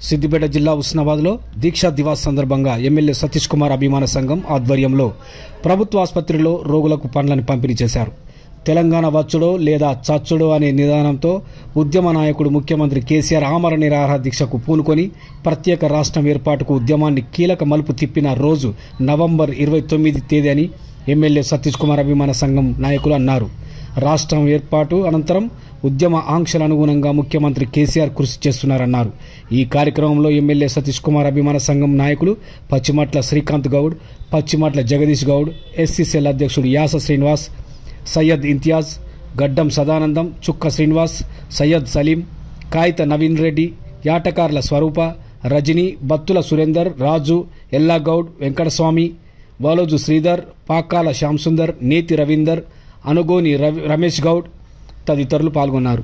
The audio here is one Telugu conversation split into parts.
సిద్దిపేట జిల్లా ఉస్నాబాద్లో దీక్షా దివాస్ సందర్భంగా ఎమ్మెల్యే సతీష్ కుమార్ అభిమాన సంఘం ఆధ్వర్యంలో ప్రభుత్వ ఆసుపత్రిలో రోగులకు పండ్లను పంపిణీ చేశారు తెలంగాణ వచ్చుడో లేదా చచ్చుడో అనే నిదానంతో ఉద్యమ నాయకుడు ముఖ్యమంత్రి కేసీఆర్ ఆమర నిరాహార దీక్షకు పూనుకొని ప్రత్యేక రాష్ట్రం ఏర్పాటుకు ఉద్యమాన్ని కీలక మలుపు తిప్పిన రోజు నవంబర్ ఇరవై తొమ్మిది తేదీ అని ఎమ్మెల్యే సతీష్ కుమార్ అభిమాన సంఘం నాయకులు అన్నారు రాష్ట్రం ఏర్పాటు అనంతరం ఉద్యమ ఆంక్షల అనుగుణంగా ముఖ్యమంత్రి కేసీఆర్ కృషి చేస్తున్నారన్నారు ఈ కార్యక్రమంలో ఎమ్మెల్యే సతీష్ కుమార్ అభిమాన సంఘం నాయకులు పచ్చిమట్ల శ్రీకాంత్ గౌడ్ పచ్చిమట్ల జగదీష్ గౌడ్ ఎస్సీసీఎల్ అధ్యక్షుడు యాస శ్రీనివాస్ సయ్యద్ ఇంతియాజ్ గడ్డం సదానందం చుక్క శ్రీనివాస్ సయ్యద్ సలీం కాయిత నవీన్ రెడ్డి యాటకార్ల స్వరూప రజని బత్తుల సురేందర్ రాజు ఎల్లాగౌడ్ వెంకటస్వామి వాలోజు శ్రీధర్ పాకాల శ్యాంసుందర్ నేతి రవీందర్ అనుగోని రవి రమేష్ గౌడ్ తదితరులు పాల్గొన్నారు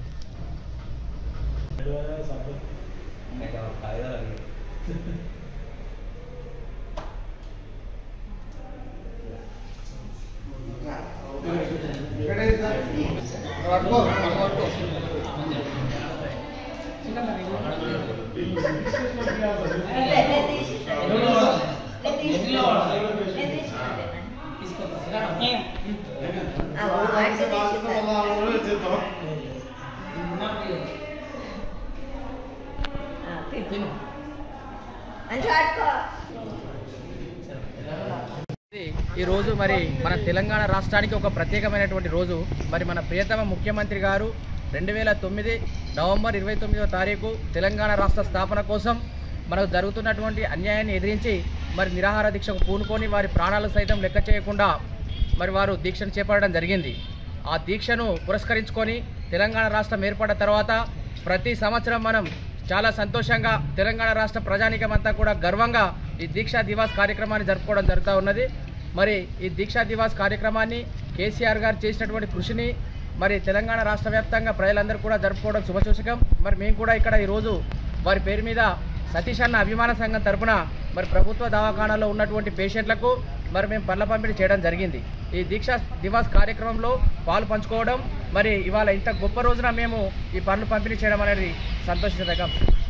ఈ రోజు మరి మన తెలంగాణ రాష్ట్రానికి ఒక ప్రత్యేకమైనటువంటి రోజు మరి మన ప్రియతమ ముఖ్యమంత్రి గారు రెండు వేల తొమ్మిది నవంబర్ ఇరవై తొమ్మిదవ తారీఖు తెలంగాణ రాష్ట్ర స్థాపన కోసం మనకు జరుగుతున్నటువంటి అన్యాయాన్ని ఎదిరించి మరి నిరాహార దీక్షకు పూనుకొని వారి ప్రాణాలు సైతం లెక్క చేయకుండా మరి వారు దీక్షను చేపట్టడం జరిగింది ఆ దీక్షను పురస్కరించుకొని తెలంగాణ రాష్ట్రం ఏర్పడిన తర్వాత ప్రతి సంవత్సరం మనం చాలా సంతోషంగా తెలంగాణ రాష్ట్ర ప్రజానీకం అంతా కూడా గర్వంగా ఈ దీక్షా దివాస్ కార్యక్రమాన్ని జరుపుకోవడం జరుగుతూ ఉన్నది మరి ఈ దీక్షా దివాస్ కార్యక్రమాన్ని కేసీఆర్ గారు చేసినటువంటి కృషిని మరి తెలంగాణ రాష్ట్ర వ్యాప్తంగా ప్రజలందరూ కూడా జరుపుకోవడం శుభసూచకం మరి మేము కూడా ఇక్కడ ఈరోజు వారి పేరు మీద సతీష్ అన్న అభిమాన సంఘం తరపున మరి ప్రభుత్వ దవాఖానాలో ఉన్నటువంటి పేషెంట్లకు మరి మేము పళ్ళ పంపిణీ చేయడం జరిగింది ఈ దీక్షా దివాస్ కార్యక్రమంలో పాలు పంచుకోవడం మరి ఇవాళ ఇంత గొప్ప రోజున మేము ఈ పనులు పంపిణీ చేయడం అనేది సంతోషించదగ్గం